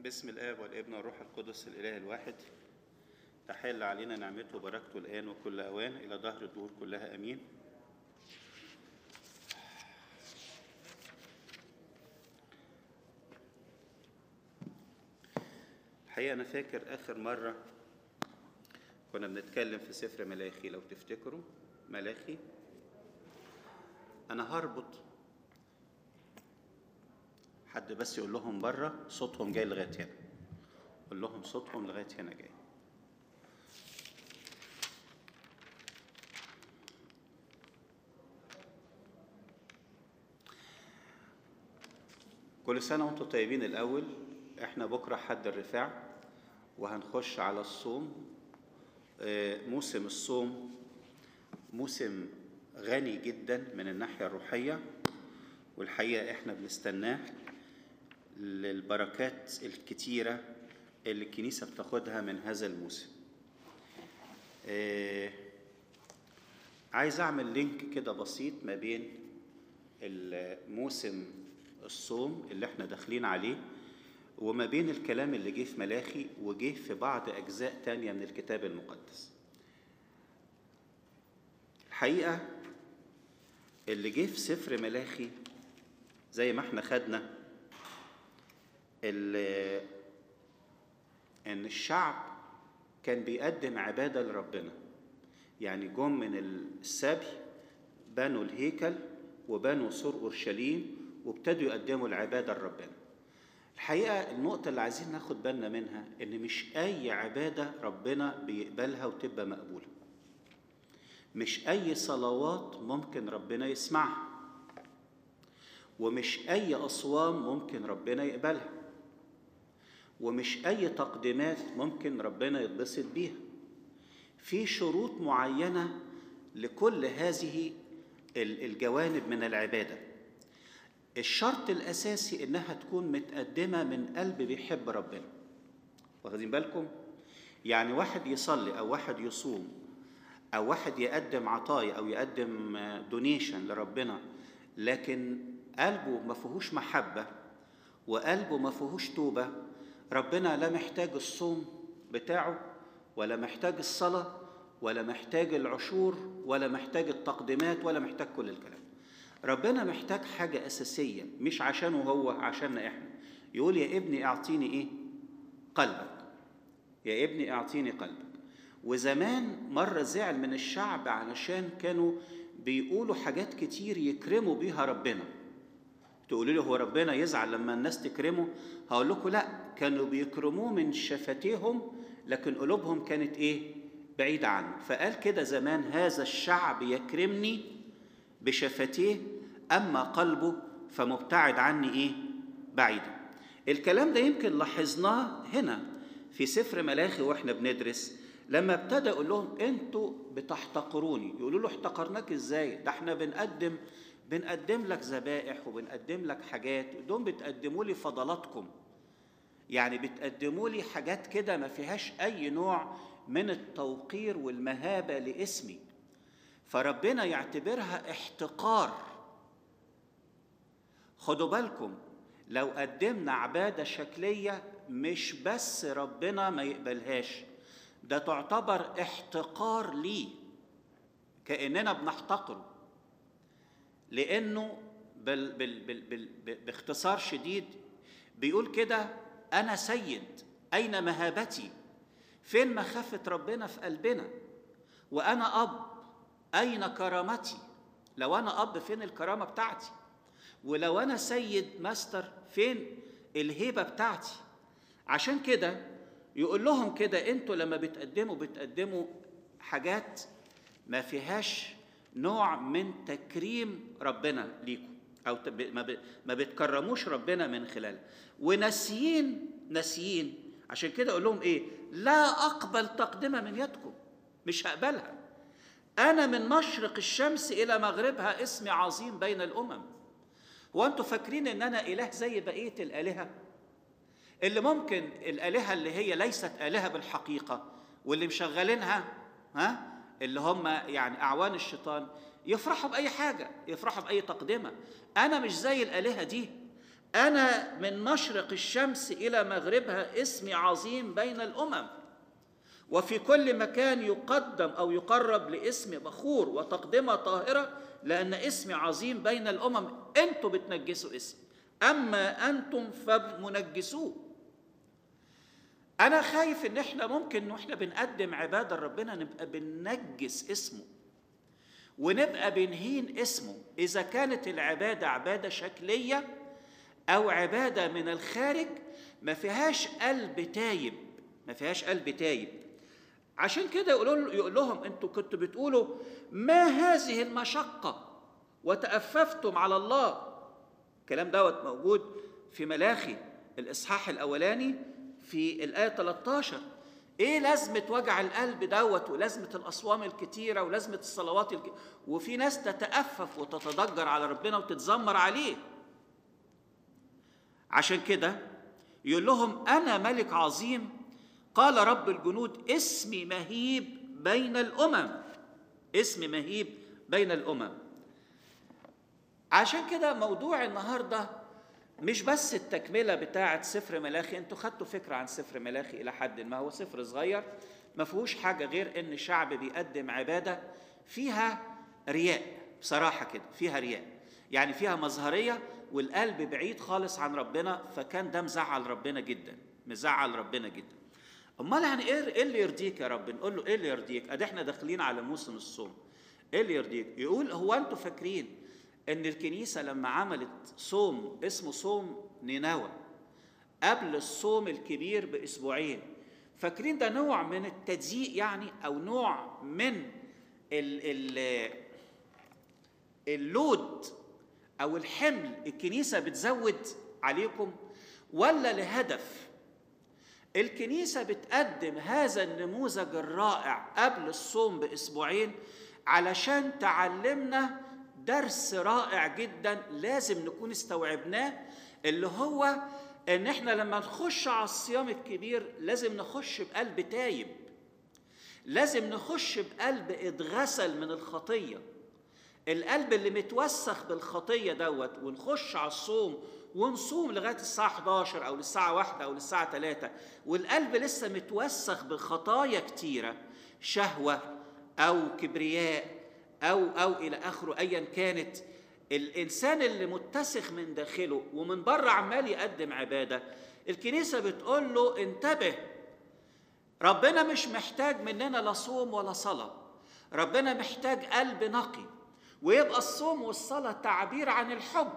باسم الآب والابن والروح القدس الإله الواحد تحل علينا نعمته وبركته الآن وكل أوان إلى ظهر الدهور كلها أمين الحقيقة أنا فاكر آخر مرة كنا بنتكلم في سفر ملاخي لو تفتكروا ملاخي أنا هربط حد بس يقول لهم بره صوتهم جاي لغايه هنا قول لهم صوتهم لغايه هنا جاي كل سنه وانتم طيبين الاول احنا بكره حد الرفاع وهنخش على الصوم آه، موسم الصوم موسم غني جدا من الناحيه الروحيه والحقيقة إحنا بنستناه للبركات الكتيرة اللي الكنيسة بتاخدها من هذا الموسم آه عايز أعمل لينك كده بسيط ما بين الموسم الصوم اللي احنا داخلين عليه وما بين الكلام اللي جه في ملاخي وجه في بعض أجزاء تانية من الكتاب المقدس الحقيقة اللي جه في سفر ملاخي زي ما احنا خدنا ان الشعب كان بيقدم عباده لربنا يعني جم من السبي بنوا الهيكل وبنوا سور اورشليم وابتدوا يقدموا العباده لربنا الحقيقه النقطه اللي عايزين ناخد بالنا منها ان مش اي عباده ربنا بيقبلها وتبقى مقبوله مش اي صلوات ممكن ربنا يسمعها ومش أي أصوام ممكن ربنا يقبلها ومش أي تقديمات ممكن ربنا يتبسط بيها في شروط معينة لكل هذه الجوانب من العبادة الشرط الأساسي إنها تكون متقدمة من قلب بيحب ربنا واخدين بالكم؟ يعني واحد يصلي أو واحد يصوم أو واحد يقدم عطايا أو يقدم دونيشن لربنا لكن قلبه ما فيهوش محبة وقلبه ما فيهوش توبة ربنا لا محتاج الصوم بتاعه ولا محتاج الصلاة ولا محتاج العشور ولا محتاج التقديمات ولا محتاج كل الكلام ربنا محتاج حاجة أساسية مش عشانه هو عشاننا إحنا يقول يا ابني اعطيني إيه قلبك يا ابني اعطيني قلبك وزمان مرة زعل من الشعب علشان كانوا بيقولوا حاجات كتير يكرموا بيها ربنا تقولوا له هو ربنا يزعل لما الناس تكرمه هقول لكم لا كانوا بيكرموه من شفتيهم لكن قلوبهم كانت ايه بعيدة عنه فقال كده زمان هذا الشعب يكرمني بشفتيه أما قلبه فمبتعد عني ايه بعيدا الكلام ده يمكن لاحظناه هنا في سفر ملاخي واحنا بندرس لما ابتدى يقول لهم انتوا بتحتقروني يقولوا له احتقرناك ازاي ده احنا بنقدم بنقدم لك ذبائح وبنقدم لك حاجات دول بتقدموا لي فضلاتكم يعني بتقدموا لي حاجات كده ما فيهاش اي نوع من التوقير والمهابه لاسمي فربنا يعتبرها احتقار خدوا بالكم لو قدمنا عباده شكليه مش بس ربنا ما يقبلهاش ده تعتبر احتقار ليه كاننا بنحتقره لانه بال بال بال بال باختصار شديد بيقول كده انا سيد اين مهابتي فين مخافه ربنا في قلبنا وانا اب اين كرامتي لو انا اب فين الكرامه بتاعتي ولو انا سيد ماستر فين الهيبه بتاعتي عشان كده يقول لهم كده انتوا لما بتقدموا بتقدموا حاجات ما فيهاش نوع من تكريم ربنا ليكم او ما بتكرموش ربنا من خلالها وناسيين ناسيين عشان كده اقول لهم ايه لا اقبل تقدمه من يدكم مش هقبلها انا من مشرق الشمس الى مغربها اسمي عظيم بين الامم هو انتوا فاكرين ان انا اله زي بقيه الالهه اللي ممكن الالهه اللي هي ليست الهه بالحقيقه واللي مشغلينها ها اللي هم يعني اعوان الشيطان يفرحوا باي حاجه يفرحوا باي تقدمه انا مش زي الالهه دي انا من مشرق الشمس الى مغربها اسمي عظيم بين الامم وفي كل مكان يقدم او يقرب لاسم بخور وتقدمه طاهره لان اسمي عظيم بين الامم انتوا بتنجسوا اسمي اما انتم فمنجسوه انا خايف ان احنا ممكن واحنا بنقدم عباده لربنا نبقى بننجس اسمه ونبقى بنهين اسمه اذا كانت العباده عباده شكليه او عباده من الخارج ما فيهاش قلب تايب ما فيهاش قلب تايب عشان كده يقولوا يقول لهم انتوا كنتوا بتقولوا ما هذه المشقه وتأففتم على الله الكلام دوت موجود في ملاخي الاصحاح الاولاني في الايه 13 ايه لازمه وجع القلب دوت ولازمه الاصوام الكتيره ولازمه الصلوات الك... وفي ناس تتأفف وتتضجر على ربنا وتتذمر عليه عشان كده يقول لهم انا ملك عظيم قال رب الجنود اسمي مهيب بين الامم اسمي مهيب بين الامم عشان كده موضوع النهارده مش بس التكمله بتاعه سفر ملاخي انتوا خدتوا فكره عن سفر ملاخي الى حد ما هو سفر صغير ما فيهوش حاجه غير ان شعب بيقدم عباده فيها رياء بصراحه كده فيها رياء يعني فيها مظهريه والقلب بعيد خالص عن ربنا فكان ده مزعل ربنا جدا مزعل ربنا جدا امال يعني ايه اللي يرضيك يا رب نقول له ايه اللي يرضيك ادي احنا داخلين على موسم الصوم ايه اللي يرضيك يقول هو انتوا فاكرين ان الكنيسه لما عملت صوم اسمه صوم نينوى قبل الصوم الكبير باسبوعين فاكرين ده نوع من التضييق يعني او نوع من ال ال اللود او الحمل الكنيسه بتزود عليكم ولا لهدف الكنيسه بتقدم هذا النموذج الرائع قبل الصوم باسبوعين علشان تعلمنا درس رائع جدا لازم نكون استوعبناه اللي هو ان احنا لما نخش على الصيام الكبير لازم نخش بقلب تايب لازم نخش بقلب اتغسل من الخطيه القلب اللي متوسخ بالخطيه دوت ونخش على الصوم ونصوم لغايه الساعه 11 او للساعه 1 او للساعه 3 والقلب لسه متوسخ بخطايا كتيره شهوه او كبرياء او او الى اخره ايا كانت الانسان اللي متسخ من داخله ومن بره عمال يقدم عباده الكنيسه بتقول له انتبه ربنا مش محتاج مننا لا صوم ولا صلاه ربنا محتاج قلب نقي ويبقى الصوم والصلاه تعبير عن الحب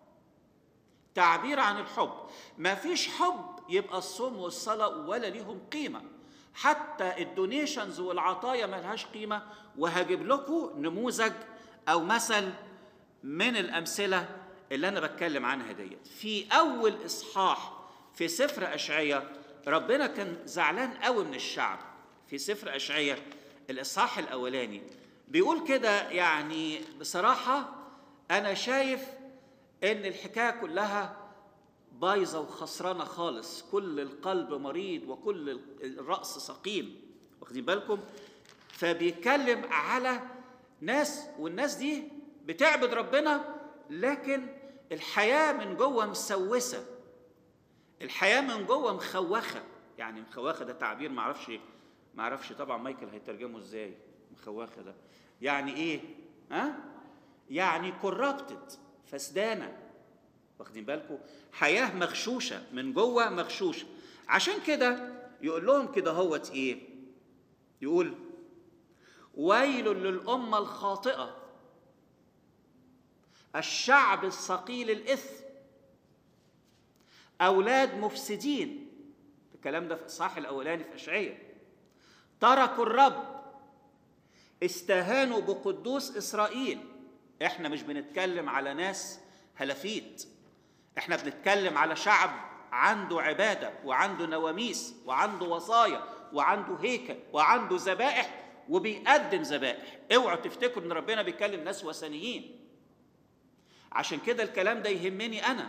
تعبير عن الحب ما فيش حب يبقى الصوم والصلاه ولا ليهم قيمه حتى الدونيشنز والعطايا ملهاش قيمة وهجيب لكم نموذج أو مثل من الأمثلة اللي أنا بتكلم عنها ديت في أول إصحاح في سفر أشعية ربنا كان زعلان قوي من الشعب في سفر أشعية الإصحاح الأولاني بيقول كده يعني بصراحة أنا شايف إن الحكاية كلها بايظه وخسرانه خالص كل القلب مريض وكل الراس سقيم واخدين بالكم فبيتكلم على ناس والناس دي بتعبد ربنا لكن الحياه من جوه مسوسه الحياه من جوه مخوخه يعني مخوخه ده تعبير ما اعرفش ما اعرفش طبعا مايكل هيترجمه ازاي مخوخه ده يعني ايه ها يعني كورابتد فسدانه واخدين بالكم حياه مغشوشه من جوه مغشوشه عشان كده يقول لهم كده هوت ايه يقول ويل للامه الخاطئه الشعب الثقيل الاثم اولاد مفسدين الكلام ده في الاصحاح الاولاني في اشعياء تركوا الرب استهانوا بقدوس اسرائيل احنا مش بنتكلم على ناس هلافيت احنا بنتكلم على شعب عنده عباده وعنده نواميس وعنده وصايا وعنده هيكل وعنده ذبائح وبيقدم ذبائح اوعوا تفتكروا ان ربنا بيكلم ناس وثنيين عشان كده الكلام ده يهمني انا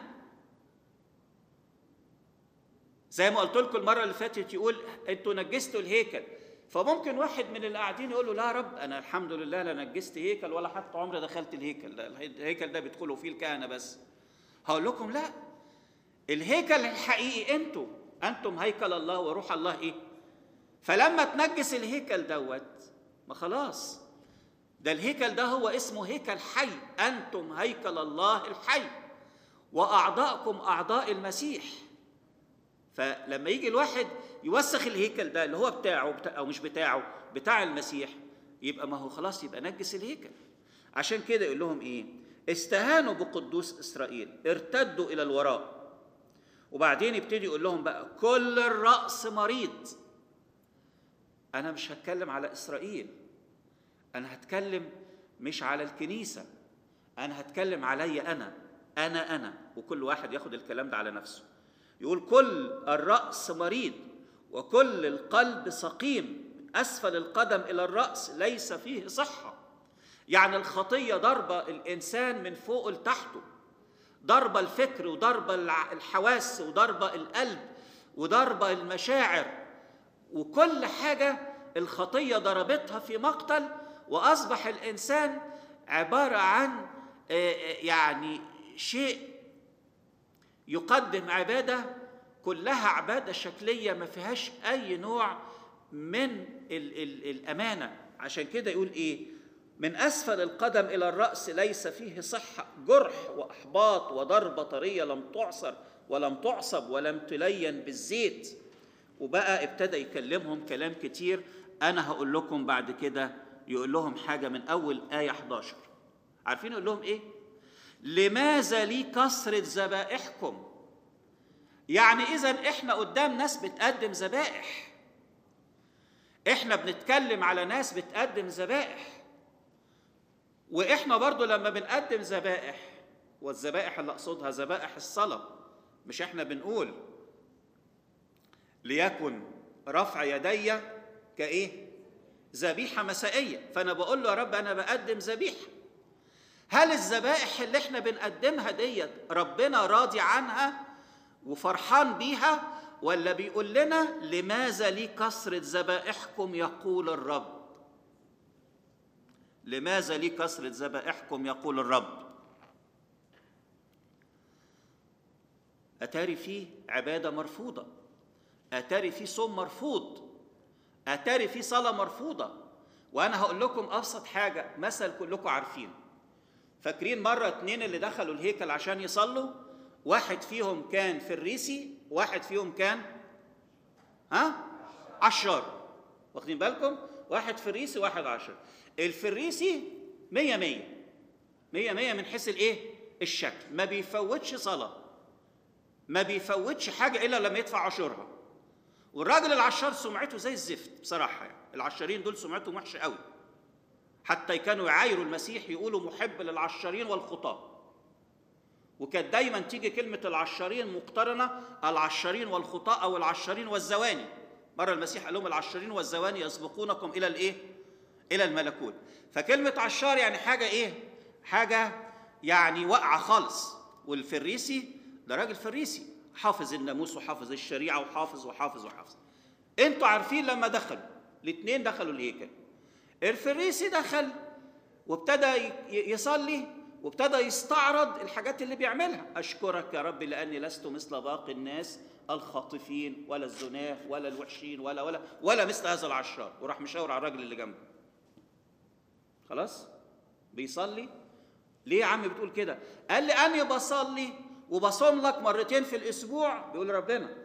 زي ما قلت لكم المره اللي فاتت يقول انتوا نجستوا الهيكل فممكن واحد من اللي قاعدين يقول له لا يا رب انا الحمد لله لا نجست هيكل ولا حتى عمري دخلت الهيكل ده الهيكل ده بيدخلوا فيه الكهنه بس هقول لكم لا الهيكل الحقيقي انتوا انتم هيكل الله وروح الله ايه فلما تنجس الهيكل دوت ما خلاص ده الهيكل ده هو اسمه هيكل حي انتم هيكل الله الحي واعضاءكم اعضاء المسيح فلما يجي الواحد يوسخ الهيكل ده اللي هو بتاعه بتاع او مش بتاعه بتاع المسيح يبقى ما هو خلاص يبقى نجس الهيكل عشان كده يقول لهم ايه استهانوا بقدوس اسرائيل ارتدوا الى الوراء وبعدين يبتدي يقول لهم بقى كل الراس مريض انا مش هتكلم على اسرائيل انا هتكلم مش على الكنيسه انا هتكلم عليا انا انا انا وكل واحد ياخد الكلام ده على نفسه يقول كل الراس مريض وكل القلب سقيم اسفل القدم الى الراس ليس فيه صحه يعني الخطيه ضربه الانسان من فوق لتحته ضربه الفكر وضربه الحواس وضربه القلب وضربه المشاعر وكل حاجه الخطيه ضربتها في مقتل واصبح الانسان عباره عن يعني شيء يقدم عباده كلها عباده شكليه ما فيهاش اي نوع من ال ال الامانه عشان كده يقول ايه من اسفل القدم الى الراس ليس فيه صحه جرح واحباط وضربه طريه لم تعصر ولم تعصب ولم تلين بالزيت وبقى ابتدى يكلمهم كلام كتير انا هقول لكم بعد كده يقول لهم حاجه من اول ايه 11 عارفين يقول لهم ايه لماذا لي كثره ذبائحكم يعني اذا احنا قدام ناس بتقدم ذبائح احنا بنتكلم على ناس بتقدم ذبائح واحنا برضو لما بنقدم ذبائح والذبائح اللي اقصدها ذبائح الصلاه مش احنا بنقول ليكن رفع يدي كايه ذبيحه مسائيه فانا بقول له يا رب انا بقدم ذبيحه هل الذبائح اللي احنا بنقدمها ديت ربنا راضي عنها وفرحان بيها ولا بيقول لنا لماذا لي كثرة ذبائحكم يقول الرب لماذا لي كثرة ذبائحكم يقول الرب أتاري فيه عبادة مرفوضة أتاري فيه صوم مرفوض أتاري فيه صلاة مرفوضة وأنا هقول لكم أبسط حاجة مثل كلكم عارفين فاكرين مرة اتنين اللي دخلوا الهيكل عشان يصلوا واحد فيهم كان فريسي واحد فيهم كان ها عشار واخدين بالكم واحد فريسي واحد عشر الفريسي مية مية مية مية من حيث الايه الشكل ما بيفوتش صلاة ما بيفوتش حاجة إلا لما يدفع عشورها والراجل العشار سمعته زي الزفت بصراحة يعني العشارين دول سمعتهم وحشة قوي حتى كانوا يعايروا المسيح يقولوا محب للعشارين والخطاه وكانت دايما تيجي كلمة العشارين مقترنة العشارين والخطاء أو العشارين والزواني مرة المسيح قال لهم العشارين والزواني يسبقونكم إلى الإيه؟ إلى الملكوت فكلمة عشار يعني حاجة إيه؟ حاجة يعني واقعة خالص والفريسي ده راجل فريسي حافظ الناموس وحافظ الشريعة وحافظ وحافظ وحافظ انتوا عارفين لما دخلوا الاثنين دخلوا الهيكل الفريسي دخل وابتدى يصلي وابتدى يستعرض الحاجات اللي بيعملها أشكرك يا رب لأني لست مثل باقي الناس الخاطفين ولا الزناة ولا الوحشين ولا ولا ولا مثل هذا العشار وراح مشاور على الراجل اللي جنبه خلاص بيصلي ليه يا عم بتقول كده قال لي أني بصلي وبصوم لك مرتين في الأسبوع بيقول ربنا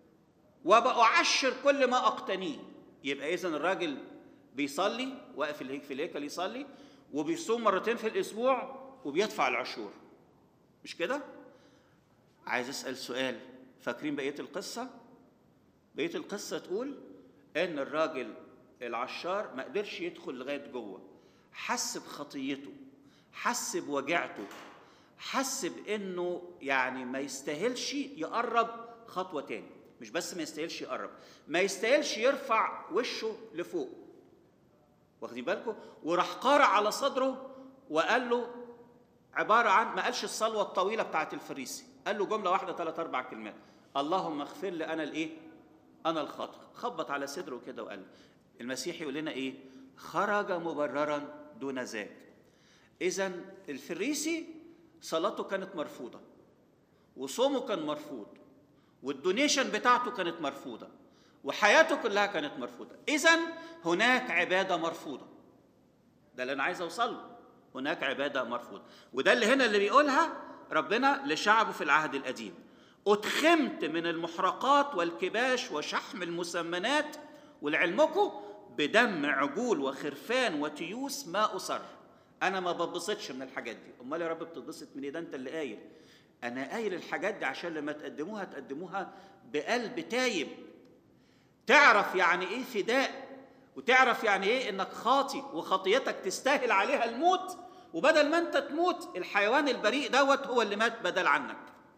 وبأعشر كل ما أقتنيه يبقى إذا الراجل بيصلي واقف في الهيكل يصلي وبيصوم مرتين في الأسبوع وبيدفع العشور مش كده عايز اسال سؤال فاكرين بقيه القصه بقيه القصه تقول ان الراجل العشار ما قدرش يدخل لغايه جوه حس بخطيته حس بوجعته حس بانه يعني ما يستاهلش يقرب خطوه تاني مش بس ما يستاهلش يقرب ما يستاهلش يرفع وشه لفوق واخدين بالكم وراح قارع على صدره وقال له عبارة عن ما قالش الصلوة الطويلة بتاعت الفريسي قال له جملة واحدة ثلاث أربع كلمات اللهم اغفر لي أنا الإيه؟ أنا الخاطئ خبط على صدره كده وقال المسيح يقول لنا إيه؟ خرج مبررا دون ذاك إذا الفريسي صلاته كانت مرفوضة وصومه كان مرفوض والدونيشن بتاعته كانت مرفوضه وحياته كلها كانت مرفوضه اذا هناك عباده مرفوضه ده اللي انا عايز اوصل له هناك عباده مرفوضه وده اللي هنا اللي بيقولها ربنا لشعبه في العهد القديم أتخمت من المحرقات والكباش وشحم المسمنات ولعلمكم بدم عجول وخرفان وتيوس ما أصر أنا ما ببسطش من الحاجات دي أمال يا رب بتتبسط من إيه ده أنت اللي قايل أنا قايل الحاجات دي عشان لما تقدموها تقدموها بقلب تايب تعرف يعني إيه فداء وتعرف يعني إيه إنك خاطي وخطيتك تستاهل عليها الموت وبدل ما أنت تموت الحيوان البريء دوت هو اللي مات بدل عنك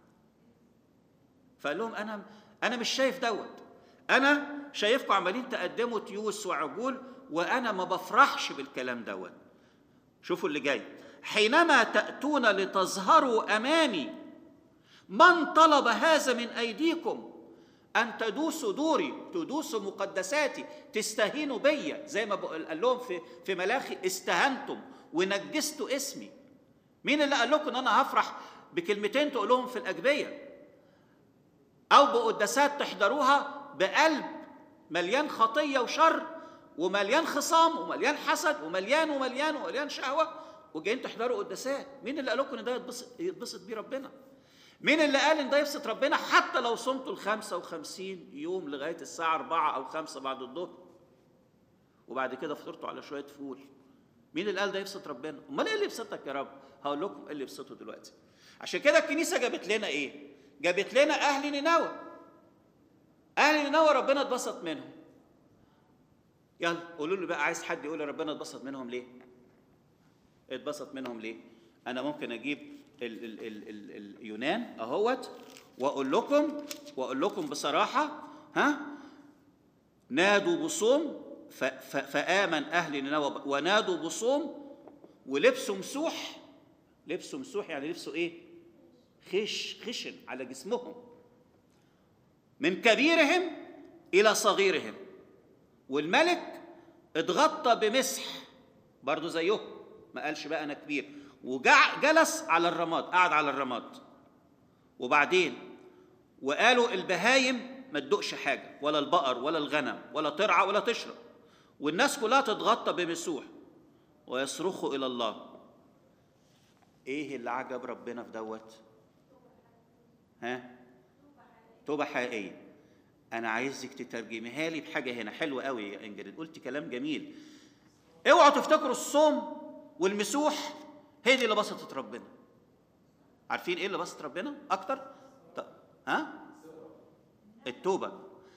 فقال لهم انا انا مش شايف دوت انا شايفكم عمالين تقدموا تيوس وعجول وانا ما بفرحش بالكلام دوت شوفوا اللي جاي حينما تاتون لتظهروا امامي من طلب هذا من ايديكم ان تدوسوا دوري تدوسوا مقدساتي تستهينوا بيا زي ما قال لهم في في ملاخي استهنتم ونجستوا اسمي مين اللي قال لكم ان انا هفرح بكلمتين تقولهم في الاجبيه أو بقداسات تحضروها بقلب مليان خطية وشر ومليان خصام ومليان حسد ومليان ومليان ومليان شهوة وجايين تحضروا قداسات مين اللي قال لكم ان ده يتبسط يتبسط بيه ربنا مين اللي قال ان ده يبسط ربنا حتى لو صمتوا ال 55 يوم لغايه الساعه 4 او 5 بعد الظهر وبعد كده فطرتوا على شويه فول مين اللي قال ده يبسط ربنا امال ايه اللي يبسطك يا رب هقول لكم ايه اللي يبسطه دلوقتي عشان كده الكنيسه جابت لنا ايه جابت لنا اهل نينوى اهل نينوى ربنا اتبسط منهم يلا قولوا لي بقى عايز حد يقول لي ربنا اتبسط منهم ليه اتبسط منهم ليه انا ممكن اجيب ال ال ال ال اليونان اهوت واقول لكم واقول لكم بصراحه ها نادوا بصوم فامن اهل نينوى ونادوا بصوم ولبسوا مسوح لبسوا مسوح يعني لبسوا ايه خش خشن على جسمهم من كبيرهم الى صغيرهم والملك اتغطى بمسح برضه زيهم ما قالش بقى انا كبير وجلس على الرماد قعد على الرماد وبعدين وقالوا البهايم ما تدقش حاجه ولا البقر ولا الغنم ولا ترعى ولا تشرب والناس كلها تتغطى بمسوح ويصرخوا الى الله ايه اللي عجب ربنا في دوت ها توبه حقيقيه انا عايزك تترجميها لي بحاجه هنا حلوه قوي يا انجلد قلت كلام جميل اوعوا تفتكروا الصوم والمسوح هي دي اللي بسطت ربنا عارفين ايه اللي بسط ربنا اكتر طب ها التوبه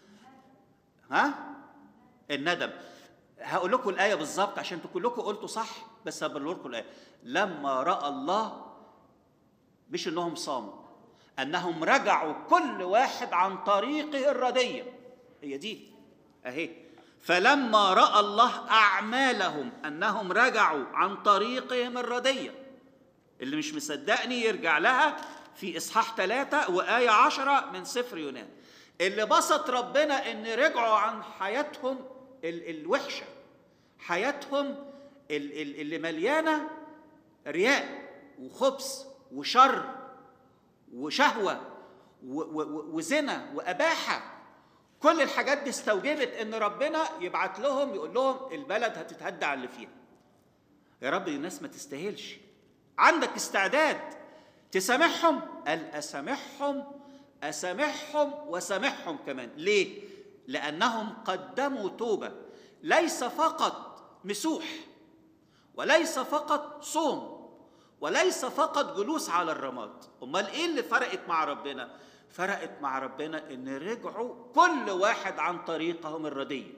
ها الندم هقول لكم الايه بالظبط عشان انتوا كلكم قلتوا صح بس هبلور لكم الايه لما راى الله مش انهم صاموا انهم رجعوا كل واحد عن طريقه الرديه هي دي اهي فلما راى الله اعمالهم انهم رجعوا عن طريقهم الرديه اللي مش مصدقني يرجع لها في اصحاح ثلاثة وآية عشرة من سفر يونان اللي بسط ربنا ان رجعوا عن حياتهم ال- الوحشة حياتهم ال- ال- اللي مليانة رياء وخبث وشر وشهوة و- و- وزنا وأباحة كل الحاجات دي استوجبت ان ربنا يبعت لهم يقول لهم البلد هتتهدى على اللي فيها يا رب الناس ما تستاهلش عندك استعداد تسامحهم قال اسامحهم اسامحهم وسامحهم كمان ليه لانهم قدموا توبه ليس فقط مسوح وليس فقط صوم وليس فقط جلوس على الرماد امال ايه اللي فرقت مع ربنا فرقت مع ربنا ان رجعوا كل واحد عن طريقهم الرديه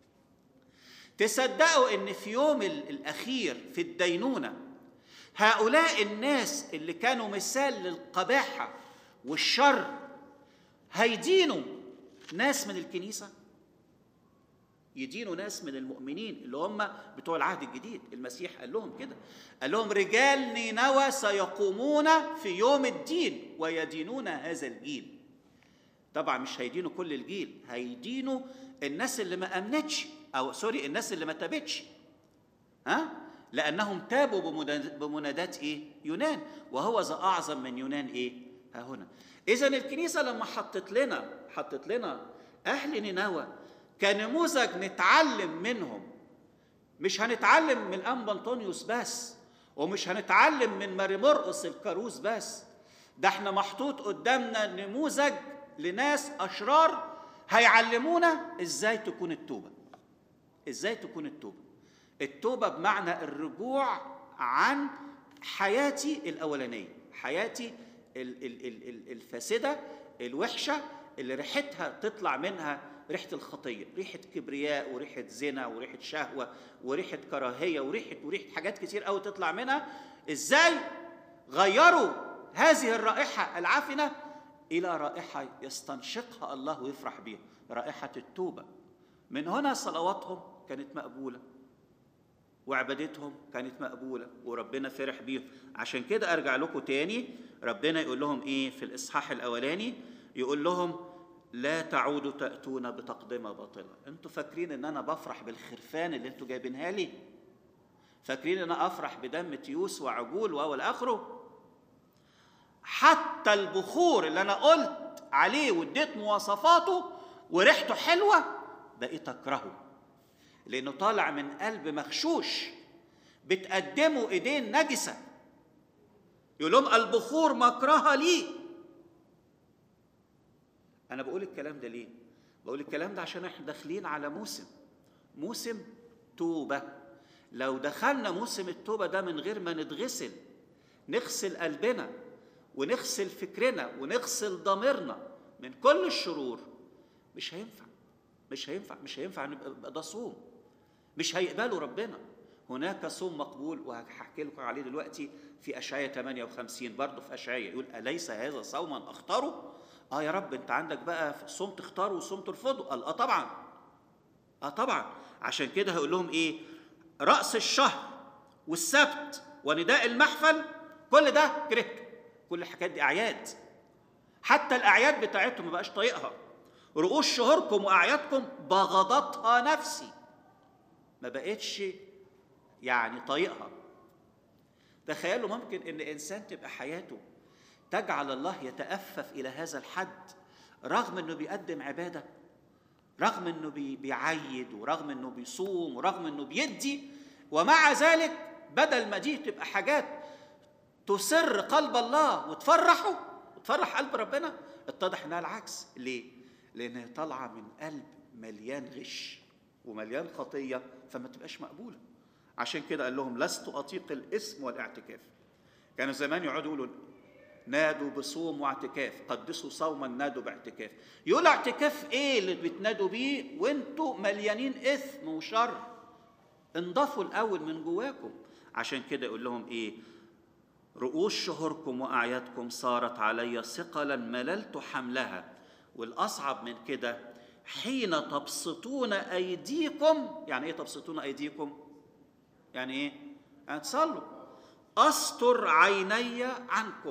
تصدقوا ان في يوم الاخير في الدينونه هؤلاء الناس اللي كانوا مثال للقباحه والشر هيدينوا ناس من الكنيسه يدينوا ناس من المؤمنين اللي هم بتوع العهد الجديد المسيح قال لهم كده قال لهم رجال نينوى سيقومون في يوم الدين ويدينون هذا الجيل طبعا مش هيدينوا كل الجيل هيدينوا الناس اللي ما امنتش او سوري الناس اللي ما تابتش ها لانهم تابوا بمنادات ايه يونان وهو ذا اعظم من يونان ايه ها هنا اذا الكنيسه لما حطت لنا حطت لنا اهل نينوى كنموذج نتعلم منهم مش هنتعلم من الانبا انطونيوس بس ومش هنتعلم من ماري مرقس الكاروس بس ده احنا محطوط قدامنا نموذج لناس اشرار هيعلمونا ازاي تكون التوبه ازاي تكون التوبه التوبه بمعنى الرجوع عن حياتي الاولانيه حياتي الفاسده الوحشه اللي ريحتها تطلع منها ريحه الخطيه ريحه كبرياء وريحه زنا وريحه شهوه وريحه كراهيه وريحه وريحه حاجات كتير قوي تطلع منها ازاي غيروا هذه الرائحه العفنه الى رائحه يستنشقها الله ويفرح بها رائحه التوبه من هنا صلواتهم كانت مقبوله وعبادتهم كانت مقبولة وربنا فرح بيهم عشان كده أرجع لكم تاني ربنا يقول لهم إيه في الإصحاح الأولاني يقول لهم لا تعودوا تأتون بتقدمة باطلة انتوا فاكرين ان انا بفرح بالخرفان اللي انتوا جايبينها لي فاكرين ان انا افرح بدم تيوس وعجول واول اخره حتى البخور اللي انا قلت عليه واديت مواصفاته وريحته حلوه بقيت اكرهه لانه طالع من قلب مغشوش بتقدموا ايدين نجسه يقول لهم البخور مكرهه لي انا بقول الكلام ده ليه بقول الكلام ده عشان احنا داخلين على موسم موسم توبه لو دخلنا موسم التوبه ده من غير ما نتغسل نغسل قلبنا ونغسل فكرنا ونغسل ضميرنا من كل الشرور مش هينفع مش هينفع مش هينفع نبقى ده صوم مش هيقبلوا ربنا هناك صوم مقبول وهحكي لكم عليه دلوقتي في اشعياء 58 برضه في اشعياء يقول اليس هذا صوما اختاره اه يا رب انت عندك بقى صوم تختاره وصوم ترفضه قال اه طبعا اه طبعا عشان كده هيقول لهم ايه راس الشهر والسبت ونداء المحفل كل ده كرهته كل الحاجات دي اعياد حتى الاعياد بتاعتهم ما بقاش طايقها رؤوس شهوركم واعيادكم بغضتها نفسي ما بقتش يعني طايقها تخيلوا ممكن ان انسان تبقى حياته تجعل الله يتأفف إلى هذا الحد رغم أنه بيقدم عبادة رغم أنه بيعيد ورغم أنه بيصوم ورغم أنه بيدي ومع ذلك بدل ما دي تبقى حاجات تسر قلب الله وتفرحه وتفرح قلب ربنا اتضح انها العكس ليه؟ لانها طالعه من قلب مليان غش ومليان خطيه فما تبقاش مقبوله عشان كده قال لهم لست اطيق الاسم والاعتكاف كانوا زمان يقعدوا يقولوا نادوا بصوم واعتكاف قدسوا صوما نادوا باعتكاف يقول اعتكاف ايه اللي بتنادوا بيه وانتوا مليانين اثم وشر انضفوا الاول من جواكم عشان كده يقول لهم ايه رؤوس شهوركم واعيادكم صارت علي ثقلا مللت حملها والاصعب من كده حين تبسطون ايديكم يعني ايه تبسطون ايديكم يعني ايه يعني تصلوا استر عيني عنكم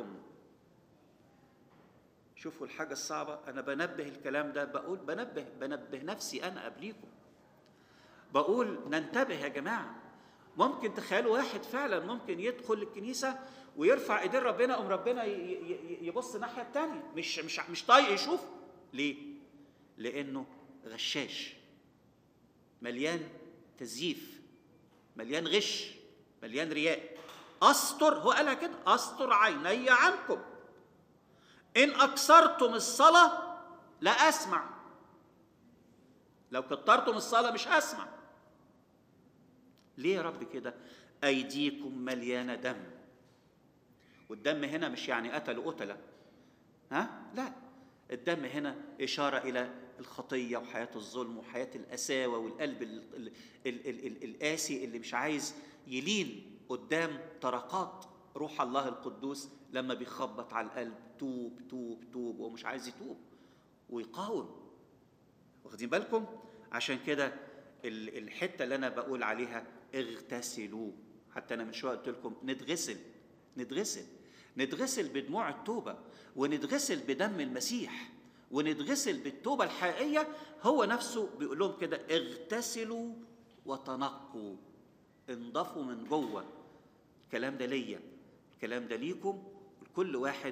شوفوا الحاجة الصعبة أنا بنبه الكلام ده بقول بنبه بنبه نفسي أنا قبليكم بقول ننتبه يا جماعة ممكن تخيلوا واحد فعلا ممكن يدخل الكنيسة ويرفع ايدين ربنا قوم ربنا يبص الناحية التانية مش مش مش طايق يشوف ليه؟ لأنه غشاش مليان تزييف مليان غش مليان رياء استر هو قالها كده استر عيني عنكم إن أكثرتم الصلاة لا أسمع لو كترتم الصلاة مش هسمع ليه يا رب كده أيديكم مليانة دم والدم هنا مش يعني قتلوا قتلة ها لا الدم هنا إشارة إلى الخطية وحياة الظلم وحياة القساوة والقلب ال ال ال ال ال القاسي اللي مش عايز يلين قدام طرقات روح الله القدوس لما بيخبط على القلب توب توب توب ومش عايز يتوب ويقاوم واخدين بالكم عشان كده الحته اللي انا بقول عليها اغتسلوا حتى انا من شويه قلت لكم نتغسل نتغسل نتغسل بدموع التوبه ونتغسل بدم المسيح ونتغسل بالتوبه الحقيقيه هو نفسه بيقول لهم كده اغتسلوا وتنقوا انضفوا من جوه الكلام ده ليا الكلام ده ليكم كل واحد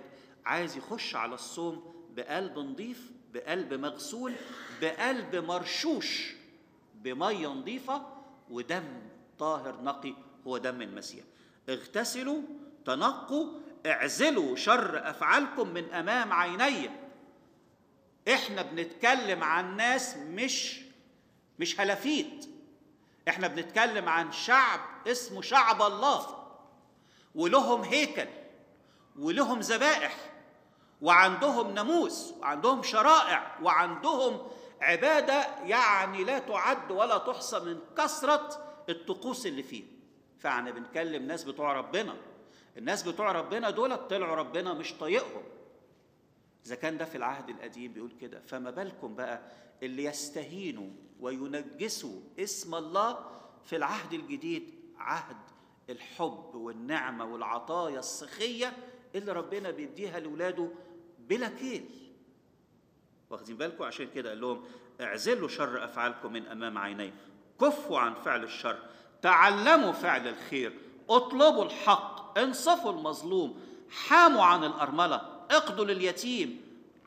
عايز يخش على الصوم بقلب نظيف بقلب مغسول بقلب مرشوش بميه نظيفه ودم طاهر نقي هو دم المسيح اغتسلوا تنقوا اعزلوا شر افعالكم من امام عيني احنا بنتكلم عن ناس مش مش هلافيت احنا بنتكلم عن شعب اسمه شعب الله ولهم هيكل ولهم ذبائح وعندهم ناموس وعندهم شرائع وعندهم عباده يعني لا تعد ولا تحصى من كثره الطقوس اللي فيه فاحنا بنكلم ناس بتوع ربنا الناس بتوع ربنا دول طلعوا ربنا مش طايقهم اذا كان ده في العهد القديم بيقول كده فما بالكم بقى اللي يستهينوا وينجسوا اسم الله في العهد الجديد عهد الحب والنعمه والعطايا السخيه اللي ربنا بيديها لاولاده بلا كيل واخدين بالكم عشان كده قال لهم اعزلوا شر افعالكم من امام عيني كفوا عن فعل الشر تعلموا فعل الخير اطلبوا الحق انصفوا المظلوم حاموا عن الارمله اقضوا لليتيم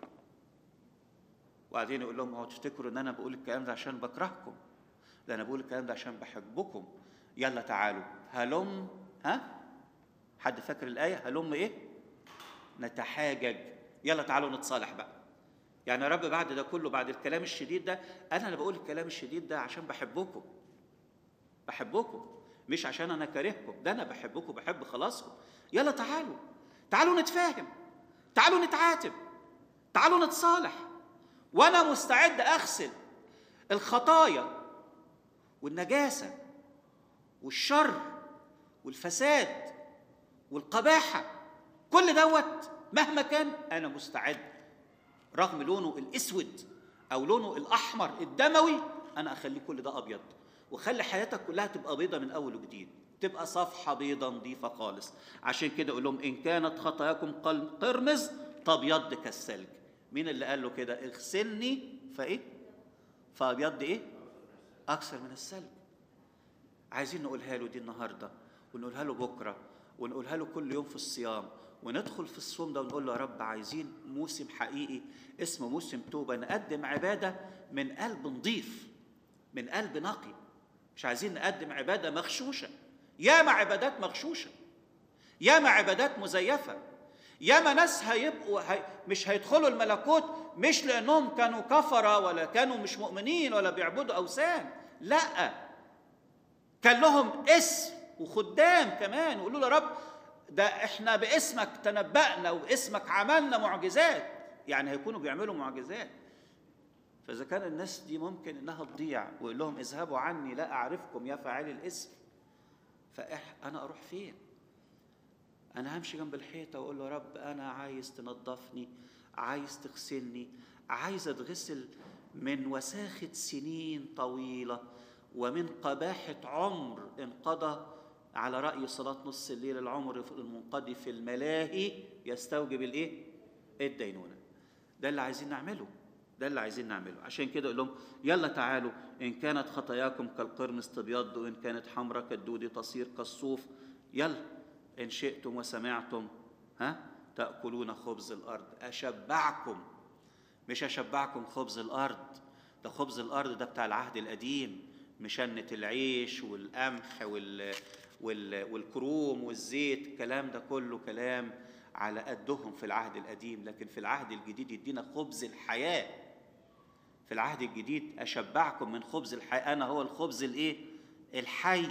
وبعدين يقول لهم هو تفتكروا ان انا بقول الكلام ده عشان بكرهكم ده انا بقول الكلام ده عشان بحبكم يلا تعالوا هلم ها حد فاكر الايه هلم ايه نتحاجج يلا تعالوا نتصالح بقى يعني يا رب بعد ده كله بعد الكلام الشديد ده انا اللي بقول الكلام الشديد ده عشان بحبكم بحبكم مش عشان انا كارهكم ده انا بحبكم بحب خلاصكم يلا تعالوا تعالوا نتفاهم تعالوا نتعاتب تعالوا نتصالح وانا مستعد اغسل الخطايا والنجاسه والشر والفساد والقباحه كل دوت مهما كان انا مستعد رغم لونه الاسود او لونه الاحمر الدموي انا اخليه كل ده ابيض وخلي حياتك كلها تبقى بيضة من اول وجديد تبقى صفحة بيضة نظيفة خالص عشان كده اقول لهم ان كانت خطاياكم قرمز تبيض كالثلج مين اللي قال له كده اغسلني فايه فابيض ايه اكثر من الثلج عايزين نقولها له دي النهارده ونقولها له بكره ونقولها له كل يوم في الصيام وندخل في الصوم ده ونقول له يا رب عايزين موسم حقيقي اسمه موسم توبه نقدم عباده من قلب نظيف من قلب نقي مش عايزين نقدم عباده مغشوشه ياما عبادات مغشوشه ياما عبادات مزيفه ياما ناس هيبقوا هي مش هيدخلوا الملكوت مش لانهم كانوا كفره ولا كانوا مش مؤمنين ولا بيعبدوا اوثان لا كان لهم اسم وخدام كمان ويقولوا له يا رب ده احنا باسمك تنبأنا وباسمك عملنا معجزات يعني هيكونوا بيعملوا معجزات فإذا كان الناس دي ممكن إنها تضيع ويقول لهم اذهبوا عني لا أعرفكم يا فاعلي الاسم فأنا أروح فين؟ أنا همشي جنب الحيطة وأقول له يا رب أنا عايز تنظفني عايز تغسلني عايز أتغسل من وساخة سنين طويلة ومن قباحة عمر انقضى على رأي صلاة نص الليل العمر المنقضي في الملاهي يستوجب الإيه؟ الدينونة ده اللي عايزين نعمله ده اللي عايزين نعمله عشان كده اقول لهم يلا تعالوا ان كانت خطاياكم كالقرمز تبيض وان كانت حمرة كالدود تصير كالصوف يلا ان شئتم وسمعتم ها تاكلون خبز الارض اشبعكم مش اشبعكم خبز الارض ده خبز الارض ده بتاع العهد القديم مشنة العيش والقمح وال وال والكروم والزيت الكلام ده كله كلام على قدهم في العهد القديم لكن في العهد الجديد يدينا خبز الحياه في العهد الجديد اشبعكم من خبز الحياه انا هو الخبز الايه الحي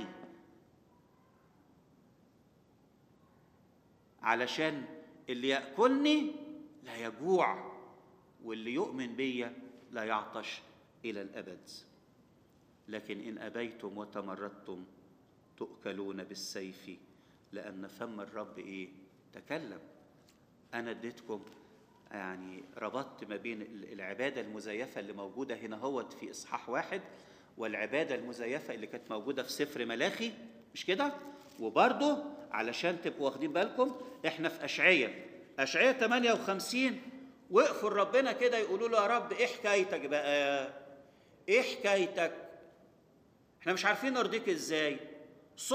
علشان اللي ياكلني لا يجوع واللي يؤمن بيا لا يعطش الى الابد لكن ان ابيتم وتمردتم تؤكلون بالسيف لان فم الرب ايه تكلم انا اديتكم يعني ربطت ما بين العباده المزيفه اللي موجوده هنا هوت في اصحاح واحد والعباده المزيفه اللي كانت موجوده في سفر ملاخي مش كده وبرضه علشان تبقوا واخدين بالكم احنا في اشعياء اشعياء 58 وقفوا لربنا كده يقولوا له يا رب ايه حكايتك بقى ايه حكايتك احنا مش عارفين نرضيك ازاي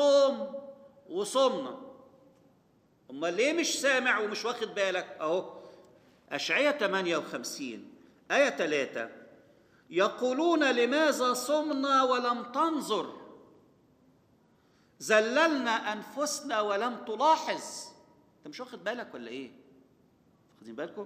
صوم وصمنا امال ليه مش سامع ومش واخد بالك اهو أشعية 58 آية 3 يقولون لماذا صمنا ولم تنظر زللنا أنفسنا ولم تلاحظ أنت مش واخد بالك ولا إيه؟ واخدين بالكم؟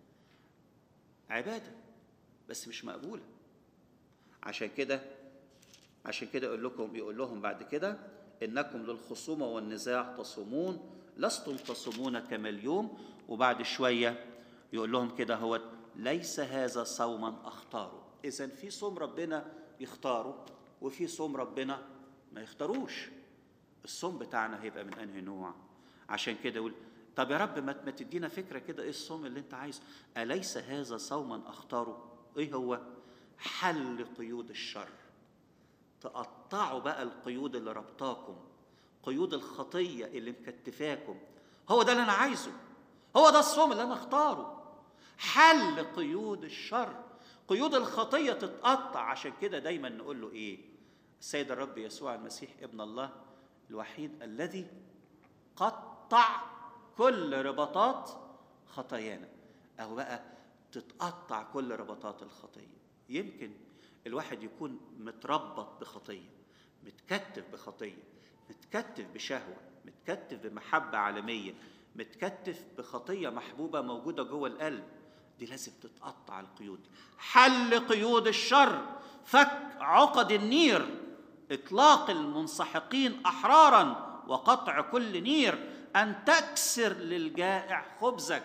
عبادة بس مش مقبولة عشان كده عشان كده يقول لكم يقول لهم بعد كده انكم للخصومه والنزاع تصومون لستم تصومون كما اليوم وبعد شويه يقول لهم كده هو ليس هذا صوما اختاره اذا في صوم ربنا يختاره وفي صوم ربنا ما يختاروش الصوم بتاعنا هيبقى من انهي نوع عشان كده يقول طب يا رب ما تدينا فكره كده ايه الصوم اللي انت عايزه اليس هذا صوما اختاره ايه هو حل قيود الشر تقطعوا بقى القيود اللي ربطاكم قيود الخطيه اللي مكتفاكم هو ده اللي انا عايزه هو ده الصوم اللي انا اختاره حل قيود الشر قيود الخطيه تتقطع عشان كده دايما نقول له ايه السيد الرب يسوع المسيح ابن الله الوحيد الذي قطع كل رباطات خطايانا أو بقى تتقطع كل رباطات الخطية يمكن الواحد يكون متربط بخطية متكتف بخطية متكتف بشهوة متكتف بمحبة عالمية متكتف بخطية محبوبة موجودة جوه القلب دي لازم تتقطع القيود حل قيود الشر فك عقد النير اطلاق المنسحقين احرارا وقطع كل نير ان تكسر للجائع خبزك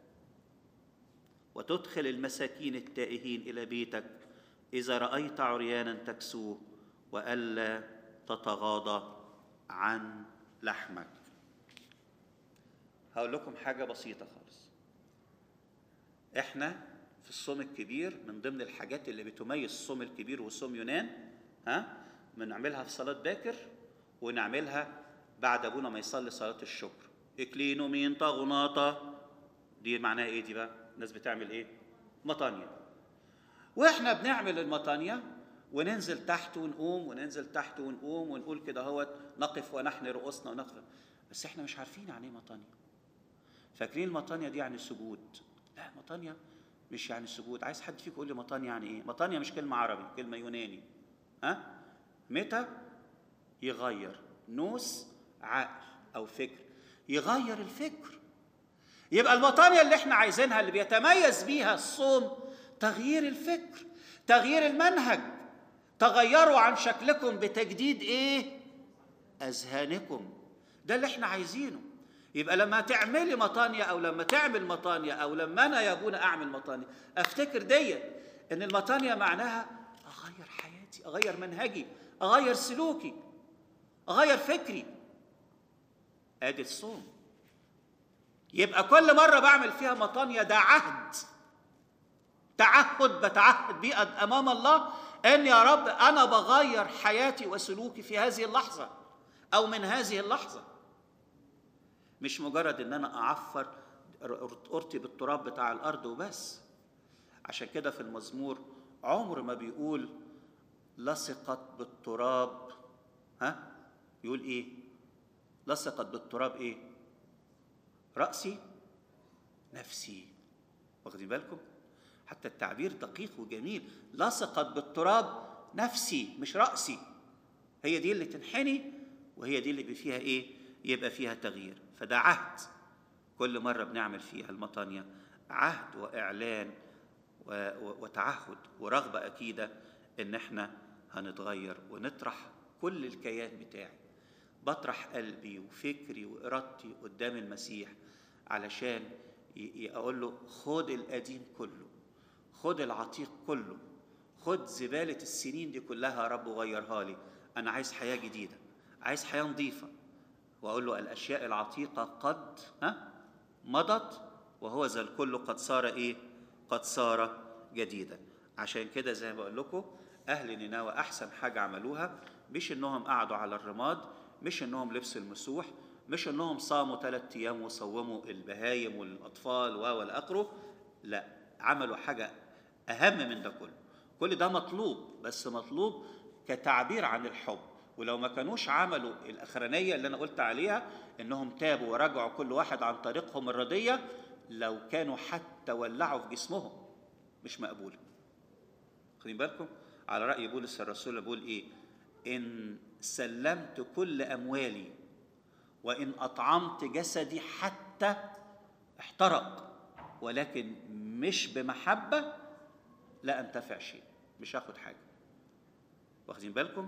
وتدخل المساكين التائهين الى بيتك اذا رايت عريانا تكسوه والا تتغاضى عن لحمك هقول لكم حاجه بسيطه خالص احنا في الصوم الكبير من ضمن الحاجات اللي بتميز الصوم الكبير وصوم يونان ها بنعملها في صلاه باكر ونعملها بعد ابونا ما يصلي صلاه الشكر اكلينو مين طغناطه دي معناها ايه دي بقى الناس بتعمل ايه مطانية واحنا بنعمل المطانية وننزل تحت ونقوم وننزل تحت ونقوم ونقول كده هو نقف ونحن رؤوسنا ونقف بس احنا مش عارفين يعني ايه مطانية فاكرين المطانية دي يعني سجود لا مطانية مش يعني سجود عايز حد فيكم يقول لي مطانية يعني ايه مطانية مش كلمة عربي كلمة يوناني ها متى يغير نوس عقل او فكر يغير الفكر يبقى المطانية اللي احنا عايزينها اللي بيتميز بيها الصوم تغيير الفكر تغيير المنهج تغيروا عن شكلكم بتجديد ايه اذهانكم ده اللي احنا عايزينه يبقى لما تعملي مطانية او لما تعمل مطانية او لما انا يا ابونا اعمل مطانية افتكر ديت ان المطانية معناها اغير حياتي اغير منهجي اغير سلوكي اغير فكري ادي الصوم يبقى كل مرة بعمل فيها مطانية ده عهد تعهد بتعهد بيه أمام الله إن يا رب أنا بغير حياتي وسلوكي في هذه اللحظة أو من هذه اللحظة مش مجرد إن أنا أعفر أرتي بالتراب بتاع الأرض وبس عشان كده في المزمور عمر ما بيقول لصقت بالتراب ها يقول إيه لصقت بالتراب إيه رأسي نفسي واخدين بالكم حتى التعبير دقيق وجميل لصقت بالتراب نفسي مش رأسي هي دي اللي تنحني وهي دي اللي فيها ايه يبقى فيها تغيير فده عهد كل مرة بنعمل فيها المطانية عهد وإعلان وتعهد ورغبة أكيدة إن إحنا هنتغير ونطرح كل الكيان بتاعي بطرح قلبي وفكري وإرادتي قدام المسيح علشان اقول له خد القديم كله خد العتيق كله خد زبالة السنين دي كلها يا رب وغيرها لي أنا عايز حياة جديدة عايز حياة نظيفة وأقول له الأشياء العتيقة قد ها مضت وهو ذا الكل قد صار إيه قد صار جديدا عشان كده زي ما بقول لكم أهل نينوى أحسن حاجة عملوها مش إنهم قعدوا على الرماد مش إنهم لبسوا المسوح مش انهم صاموا ثلاث ايام وصوموا البهايم والاطفال والى اخره لا عملوا حاجه اهم من ده كله كل ده مطلوب بس مطلوب كتعبير عن الحب ولو ما كانوش عملوا الاخرانيه اللي انا قلت عليها انهم تابوا ورجعوا كل واحد عن طريقهم الرديه لو كانوا حتى ولعوا في جسمهم مش مقبوله خدين بالكم على راي بولس الرسول بيقول ايه ان سلمت كل اموالي وان اطعمت جسدي حتى احترق ولكن مش بمحبه لا انتفع شيء مش هاخد حاجه واخدين بالكم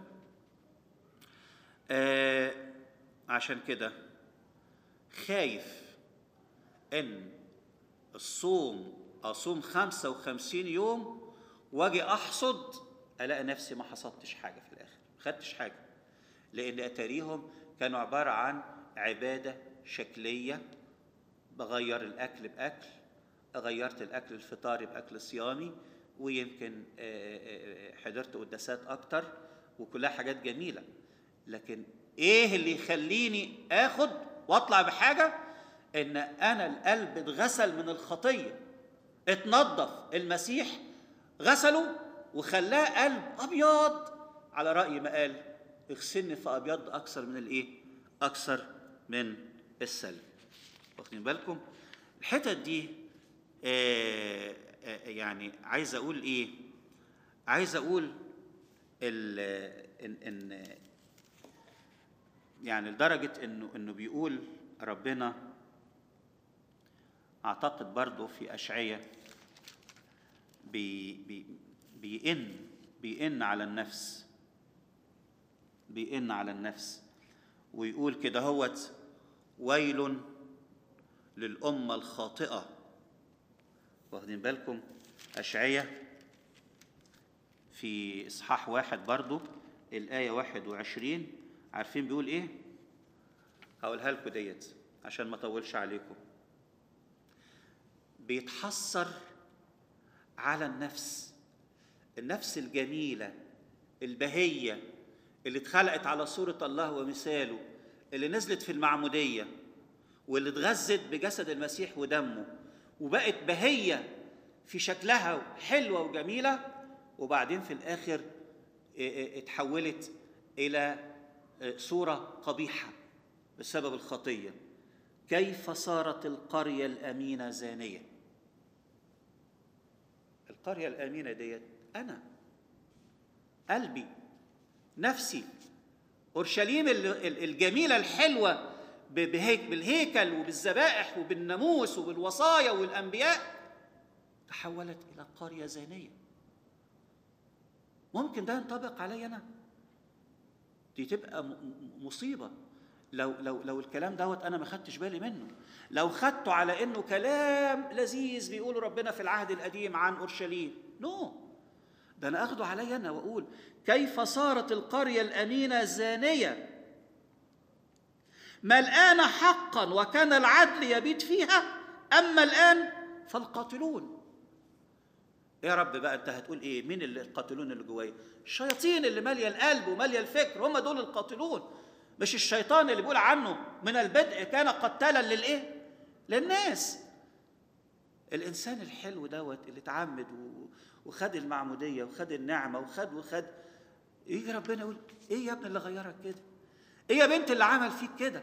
آه عشان كده خايف ان الصوم اصوم 55 يوم واجي احصد الاقي نفسي ما حصدتش حاجه في الاخر ما خدتش حاجه لان اتاريهم كانوا عباره عن عباده شكليه بغير الاكل باكل غيرت الاكل الفطاري باكل صيامي ويمكن حضرت قداسات اكتر وكلها حاجات جميله لكن ايه اللي يخليني اخد واطلع بحاجه ان انا القلب اتغسل من الخطيه اتنظف المسيح غسله وخلاه قلب ابيض على راي ما قال اغسلني فابيض اكثر من الايه اكثر من السلب واخدين بالكم الحتت دي آه آه يعني عايز اقول ايه عايز اقول ال ان ان يعني لدرجه انه انه بيقول ربنا اعتقد برضه في اشعياء بي بي بيئن بيئن على النفس بيئن على النفس ويقول كده هوت ويل للأمة الخاطئة واخدين بالكم أشعية في إصحاح واحد برضو الآية واحد وعشرين عارفين بيقول إيه؟ هقولها لكم ديت عشان ما أطولش عليكم بيتحسر على النفس النفس الجميلة البهية اللي اتخلقت على صورة الله ومثاله اللي نزلت في المعمودية واللي اتغذت بجسد المسيح ودمه وبقت بهية في شكلها حلوة وجميلة وبعدين في الآخر اتحولت إلى صورة قبيحة بسبب الخطية كيف صارت القرية الأمينة زانية القرية الأمينة ديت أنا قلبي نفسي أورشليم الجميلة الحلوة بالهيكل وبالذبائح وبالناموس وبالوصايا والأنبياء تحولت إلى قرية زانية ممكن ده ينطبق علي أنا دي تبقى مصيبة لو لو لو الكلام دوت انا ما خدتش بالي منه لو خدته على انه كلام لذيذ بيقوله ربنا في العهد القديم عن اورشليم نو no. ده انا اخده علي انا واقول كيف صارت القريه الامينه زانيه ملآن حقا وكان العدل يبيت فيها اما الان فالقاتلون يا رب بقى انت هتقول ايه مين اللي القاتلون اللي جوايا الشياطين اللي ماليه القلب وماليه الفكر هم دول القاتلون مش الشيطان اللي بيقول عنه من البدء كان قتالا للايه للناس الانسان الحلو دوت اللي اتعمد وخد المعموديه وخد النعمه وخد وخد يجي ربنا يقول ايه يا ابني اللي غيرك كده ايه يا بنت اللي عمل فيك كده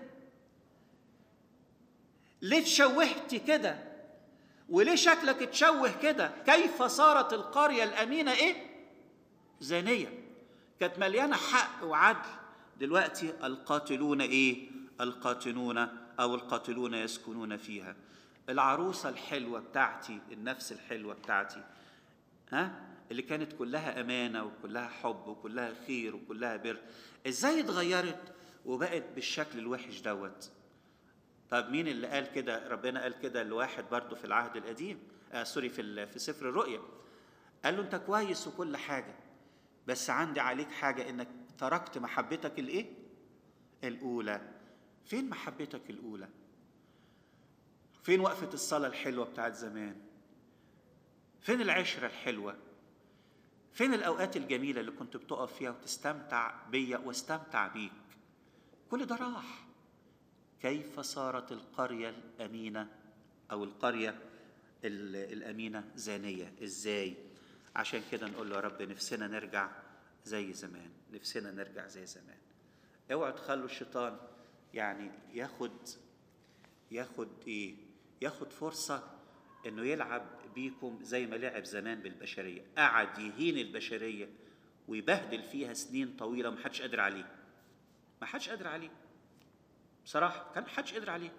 ليه اتشوهت كده وليه شكلك اتشوه كده كيف صارت القريه الامينه ايه زانيه كانت مليانه حق وعدل دلوقتي القاتلون ايه القاتلون او القاتلون يسكنون فيها العروسه الحلوه بتاعتي النفس الحلوه بتاعتي ها اللي كانت كلها امانه وكلها حب وكلها خير وكلها بر ازاي اتغيرت وبقت بالشكل الوحش دوت طب مين اللي قال كده ربنا قال كده لواحد برضه في العهد القديم آه سوري في في سفر الرؤيا قال له انت كويس وكل حاجه بس عندي عليك حاجه انك تركت محبتك الايه الاولى فين محبتك الاولى فين وقفه الصلاه الحلوه بتاعت زمان فين العشره الحلوه فين الاوقات الجميله اللي كنت بتقف فيها وتستمتع بيا واستمتع بيك كل ده راح كيف صارت القريه الامينه او القريه الامينه زانيه ازاي عشان كده نقول له يا رب نفسنا نرجع زي زمان نفسنا نرجع زي زمان اوعوا تخلوا الشيطان يعني ياخد ياخد ايه ياخد فرصة انه يلعب بيكم زي ما لعب زمان بالبشرية قعد يهين البشرية ويبهدل فيها سنين طويلة ما حدش قادر عليه ما حدش قادر عليه بصراحة كان حدش قادر عليه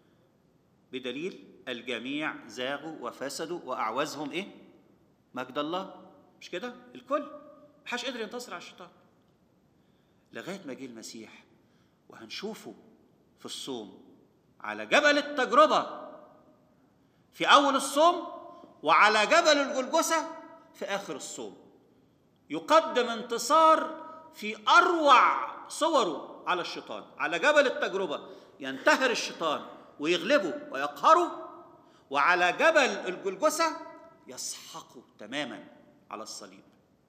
بدليل الجميع زاغوا وفسدوا وأعوزهم إيه؟ مجد الله مش كده؟ الكل ما حدش قادر ينتصر على الشيطان لغاية ما جه المسيح وهنشوفه في الصوم على جبل التجربة في أول الصوم وعلى جبل الجلجسة في آخر الصوم يقدم انتصار في أروع صوره على الشيطان على جبل التجربة ينتهر الشيطان ويغلبه ويقهره وعلى جبل الجلجسة يسحقه تماما على الصليب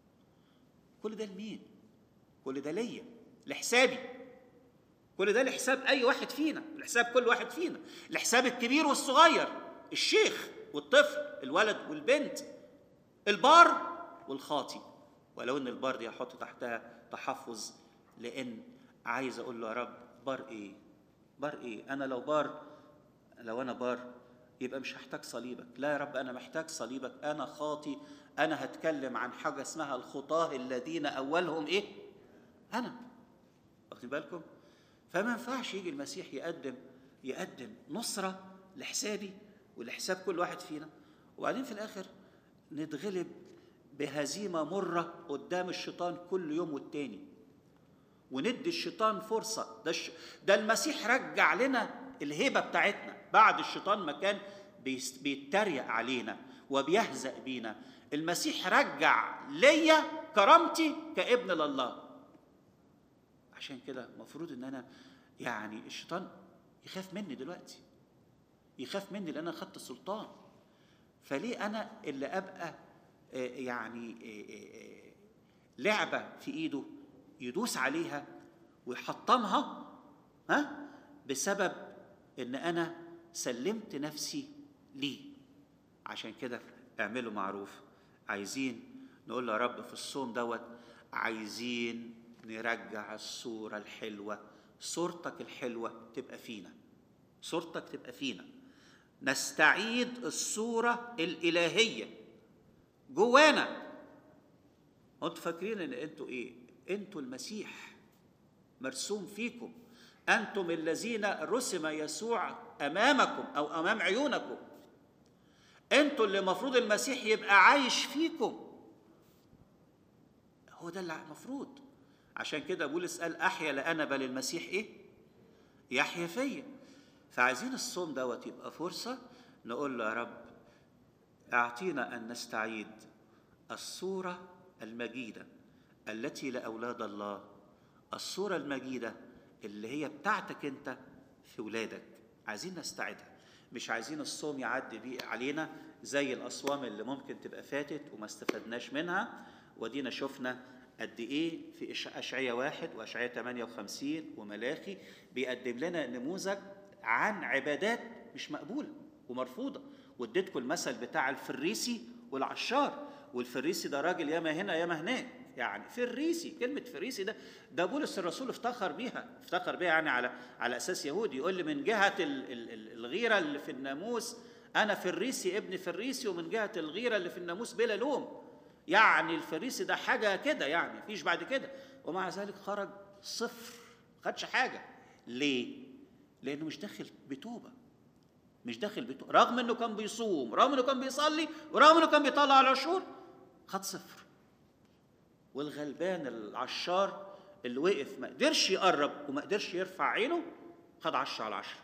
كل ده لمين؟ كل ده ليا لحسابي كل ده لحساب اي واحد فينا لحساب كل واحد فينا لحساب الكبير والصغير الشيخ والطفل الولد والبنت البار والخاطي ولو ان البار دي هحط تحتها تحفظ لان عايز اقول له يا رب بار ايه بار ايه انا لو بار لو انا بار يبقى مش هحتاج صليبك لا يا رب انا محتاج صليبك انا خاطي انا هتكلم عن حاجه اسمها الخطاه الذين اولهم ايه انا واخدين بالكم فما ينفعش يجي المسيح يقدم يقدم نصره لحسابي ولحساب كل واحد فينا وبعدين في الاخر نتغلب بهزيمه مره قدام الشيطان كل يوم والتاني وندي الشيطان فرصه ده الش... ده المسيح رجع لنا الهيبه بتاعتنا بعد الشيطان ما كان بيست... بيتريق علينا وبيهزأ بينا المسيح رجع ليا كرامتي كابن لله عشان كده المفروض ان انا يعني الشيطان يخاف مني دلوقتي يخاف مني لان انا خدت السلطان فليه انا اللي ابقى يعني لعبه في ايده يدوس عليها ويحطمها ها بسبب ان انا سلمت نفسي ليه عشان كده اعملوا معروف عايزين نقول له يا رب في الصوم دوت عايزين نرجع الصورة الحلوة صورتك الحلوة تبقى فينا صورتك تبقى فينا نستعيد الصورة الإلهية جوانا انتوا فاكرين ان انتوا ايه انتوا المسيح مرسوم فيكم انتم الذين رسم يسوع امامكم او امام عيونكم انتوا اللي المفروض المسيح يبقى عايش فيكم هو ده اللي المفروض عشان كده بولس قال احيا لا انا بل المسيح ايه يحيا فيا فعايزين الصوم دوت يبقى فرصه نقول له يا رب اعطينا ان نستعيد الصوره المجيده التي لاولاد الله الصوره المجيده اللي هي بتاعتك انت في ولادك عايزين نستعيدها مش عايزين الصوم يعدي بيه علينا زي الاصوام اللي ممكن تبقى فاتت وما استفدناش منها ودينا شفنا قد ايه في اشعياء واحد واشعياء 58 وملاخي بيقدم لنا نموذج عن عبادات مش مقبوله ومرفوضه واديتكم المثل بتاع الفريسي والعشار والفريسي ده راجل ياما هنا ياما هناك يعني فريسي كلمة فريسي ده ده بولس الرسول افتخر بيها افتخر بيها يعني على على أساس يهودي يقول لي من جهة الغيرة اللي في الناموس أنا فريسي ابن فريسي ومن جهة الغيرة اللي في الناموس بلا لوم يعني الفريسي ده حاجة كده يعني مفيش بعد كده ومع ذلك خرج صفر خدش حاجة ليه؟ لأنه مش داخل بتوبة مش داخل بتوبة رغم إنه كان بيصوم رغم إنه كان بيصلي ورغم إنه كان بيطلع العشور خد صفر والغلبان العشار اللي وقف ما قدرش يقرب وما قدرش يرفع عينه خد عشرة على عشرة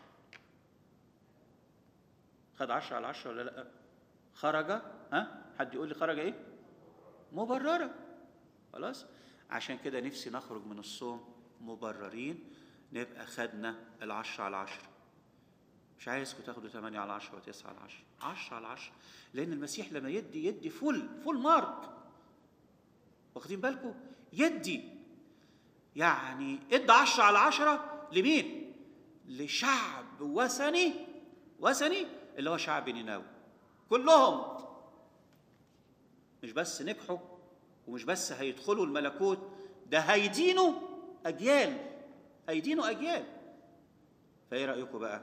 خد عشرة على عشرة ولا لا خرج ها حد يقول لي خرج ايه مبررة خلاص عشان كده نفسي نخرج من الصوم مبررين نبقى خدنا العشرة على عشرة مش عايزكم تاخدوا 8 على 10 و9 على 10 10 على 10 لأن المسيح لما يدي يدي فول فول مارك واخدين بالكم يدي يعني ادى 10 على 10 لمين لشعب وثني وثني اللي هو شعب نينوى كلهم مش بس نجحوا ومش بس هيدخلوا الملكوت ده هيدينوا اجيال هيدينوا اجيال فايه رايكم بقى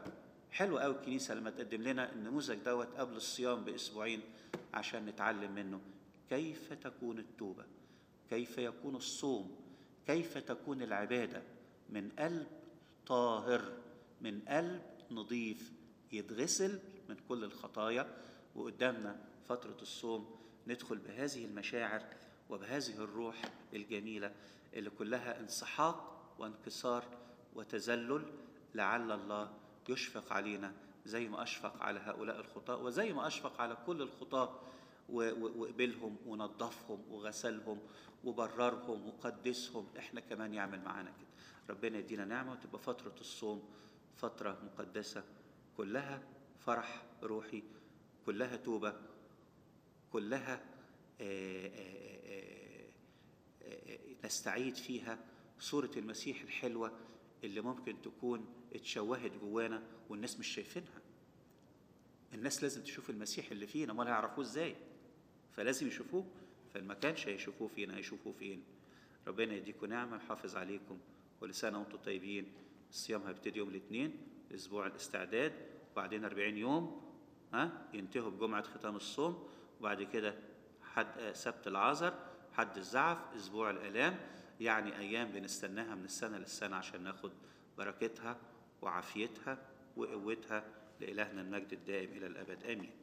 حلو قوي الكنيسة لما تقدم لنا النموذج دوت قبل الصيام بأسبوعين عشان نتعلم منه كيف تكون التوبة كيف يكون الصوم كيف تكون العبادة من قلب طاهر من قلب نظيف يتغسل من كل الخطايا وقدامنا فترة الصوم ندخل بهذه المشاعر وبهذه الروح الجميلة اللي كلها انسحاق وانكسار وتذلل لعل الله يشفق علينا زي ما أشفق على هؤلاء الخطاة وزي ما أشفق على كل الخطاة وقبلهم ونظفهم وغسلهم وبررهم وقدسهم احنا كمان يعمل معانا كده ربنا يدينا نعمة وتبقى فترة الصوم فترة مقدسة كلها فرح روحي كلها توبة كلها آآ آآ آآ نستعيد فيها صورة المسيح الحلوة اللي ممكن تكون اتشوهت جوانا والناس مش شايفينها الناس لازم تشوف المسيح اللي فينا ما هيعرفوه ازاي فلازم يشوفوه فما كانش هيشوفوه فينا هيشوفوه فين ربنا يديكم نعمة ويحافظ عليكم ولسنة وانتم طيبين الصيام هيبتدي يوم الاثنين اسبوع الاستعداد وبعدين 40 يوم ها ينتهوا بجمعة ختام الصوم وبعد كده حد سبت العذر حد الزعف اسبوع الالام يعني ايام بنستناها من السنه للسنه عشان ناخد بركتها وعافيتها وقوتها لالهنا المجد الدائم الى الابد امين